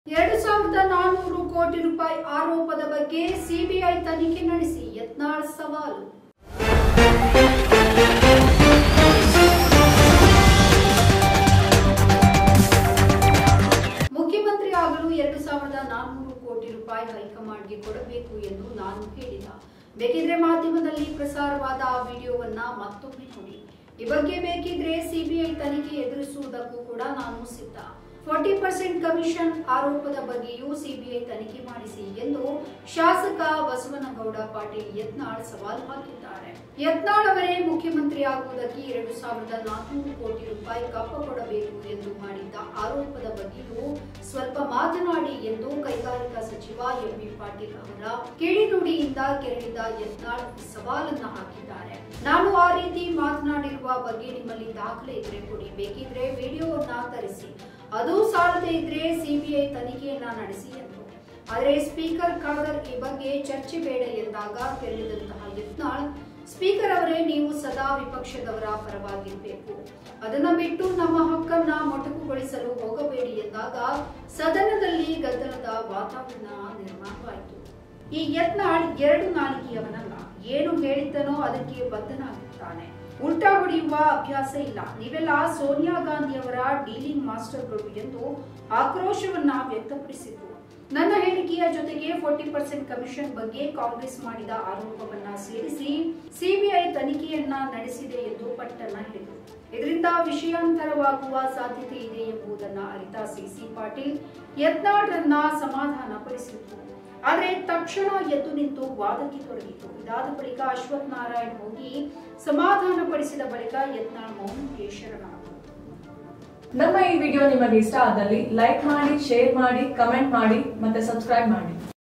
ಎರಡು ಸಾವಿರದ ನಾನ್ನೂರು ಕೋಟಿ ರೂಪಾಯಿ ಆರೋಪದ ಬಗ್ಗೆ ಸಿಬಿಐ ತನಿಖೆ ನಡೆಸಿ ಯತ್ನಾಳ್ ಸವಾಲು ಮುಖ್ಯಮಂತ್ರಿ ಆಗಲು ಎರಡು ಸಾವಿರದ ನಾನ್ನೂರು ಕೋಟಿ ರೂಪಾಯಿ ಹೈಕಮಾಂಡ್ಗೆ ಕೊಡಬೇಕು ಎಂದು ನಾನು ಹೇಳಿದ ಬೇಕಿದ್ರೆ ಮಾಧ್ಯಮದಲ್ಲಿ ಪ್ರಸಾರವಾದ ಆ ವಿಡಿಯೋವನ್ನ ಮತ್ತೊಮ್ಮೆ ನೋಡಿ ಈ ಬಗ್ಗೆ ಬೇಕಿದ್ರೆ ಸಿಬಿಐ ತನಿಖೆ ಎದುರಿಸುವುದಕ್ಕೂ ಕೂಡ ನಾನು ಸಿದ್ಧ ಫಾರ್ಟಿ ಪರ್ಸೆಂಟ್ ಕಮಿಷನ್ ಆರೋಪದ ಬಗ್ಗೆಯೂ ಸಿಬಿಐ ತನಿಖೆ ಮಾಡಿಸಿ ಎಂದು ಶಾಸಕ ಬಸವನಗೌಡ ಪಾಟೀಲ್ ಯತ್ನಾಳ್ ಸವಾಲು ಹಾಕಿದ್ದಾರೆ ಯತ್ನಾಳ್ ಅವರೇ ಮುಖ್ಯಮಂತ್ರಿ ಆಗುವುದಕ್ಕೆ ಎರಡು ಸಾವಿರದ ನಾನ್ನೂರು ಕೋಟಿ ರೂಪಾಯಿ ಕಪ್ಪ ಕೊಡಬೇಕು ಎಂದು ಮಾಡಿದ್ದ ಆರೋಪದ ಬಗ್ಗೆಯೂ ಸ್ವಲ್ಪ ಮಾತನಾಡಿ ಎಂದು ಕೈಗಾರಿಕಾ ಸಚಿವ ಎಂಬಿ ಪಾಟೀಲ್ ಅವರ ಕಿಡಿನುಡಿಯಿಂದ ಕೆರಳಿದ ಯತ್ನಾಳ್ ಸವಾಲನ್ನ ಹಾಕಿದ್ದಾರೆ ನಾನು ಆ ರೀತಿ ಮಾತನಾಡಿರುವ ಬಗ್ಗೆ ನಿಮ್ಮಲ್ಲಿ ದಾಖಲೆ ಇದ್ರೆ ಕೊಡಿ ಬೇಕಿದ್ರೆ ವಿಡಿಯೋವನ್ನ ತರಿಸಿ ಅದು ಸಾಲದೇ ಇದ್ರೆ ಸಿಬಿಐ ತನಿಖೆಯನ್ನ ನಡೆಸಿ ಎಂದರು ಆದರೆ ಸ್ಪೀಕರ್ ಖಾದರ್ ಈ ಬಗ್ಗೆ ಚರ್ಚೆ ಬೇಡ ಎಂದಾಗ ಕೆರಳಿದಂತಹ ಯತ್ನಾಳ್ ಸ್ಪೀಕರ್ ಅವರೇ ನೀವು ಸದಾ ವಿಪಕ್ಷದವರ ಪರವಾಗಿರಬೇಕು ಅದನ್ನ ಬಿಟ್ಟು ನಮ್ಮ ಹಕ್ಕನ್ನ ಮೊಟಕುಗೊಳಿಸಲು ಹೋಗಬೇಡಿ ಎಂದಾಗ ಸದನದಲ್ಲಿ ಗದ್ದಲದ ವಾತಾವರಣ ನಿರ್ಮಾಣವಾಯಿತು ಈ ಯತ್ನಾಳ್ ಎರಡು ನಾಲಿಗೆಯವನಲ್ಲ ಏನು ಹೇಳಿದ್ದನೋ ಅದಕ್ಕೆ ಬದ್ಧನಾಗಿರ್ತಾನೆ ಉಲ್ಟಾ ಹೊಡೆಯುವ ಅಭ್ಯಾಸ ಇಲ್ಲ ನೀವೆಲ್ಲ ಸೋನಿಯಾ ಗಾಂಧಿಯವರ ಡೀಲಿಂಗ್ ಮಾಸ್ಟರ್ಗಳು ಎಂದು ಆಕ್ರೋಶವನ್ನ ವ್ಯಕ್ತಪಡಿಸಿದ್ರು ನನ್ನ ಹೇಳಿಕೆಯ ಜೊತೆಗೆ ಫೋರ್ಟಿ ಪರ್ಸೆಂಟ್ ಕಮಿಷನ್ ಬಗ್ಗೆ ಕಾಂಗ್ರೆಸ್ ಮಾಡಿದ ಆರೋಪವನ್ನ ಸೇರಿಸಿ ಸಿಬಿಐ ತನಿಖೆಯನ್ನ ನಡೆಸಿದೆ ಎಂದು ಪಟ್ಟಣ ಹೇಳಿದರು ಇದರಿಂದ ವಿಷಯಾಂತರವಾಗುವ ಸಾಧ್ಯತೆ ಇದೆ ಎಂಬುದನ್ನ ಅರಿತ ಸಿಸಿ ಪಾಟೀಲ್ ಯತ್ನಾಳ್ರನ್ನ ಸಮಾಧಾನ ಪಡಿಸಿದ್ರು ಆದರೆ ತಕ್ಷಣ ಎದ್ದು ನಿಂತು ವಾದಕ್ಕೆ ತೊಡಗಿತು ಇದಾದ ಬಳಿಕ ಅಶ್ವಥ್ ನಾರಾಯಣ್ ಹೋಗಿ ಸಮಾಧಾನ ಪಡಿಸಿದ ಬಳಿಕ ಯತ್ನಾಳ್ ಮೌನಕ್ಕೆ ಶರಣಾದರು ನಮ್ಮ ಈ ವಿಡಿಯೋ ನಿಮಗೆ ಇಷ್ಟ ಆದಲ್ಲಿ ಲೈಕ್ ಮಾಡಿ ಶೇರ್ ಮಾಡಿ ಕಮೆಂಟ್ ಮಾಡಿ ಮತ್ತೆ ಸಬ್ಸ್ಕ್ರೈಬ್ ಮಾಡಿ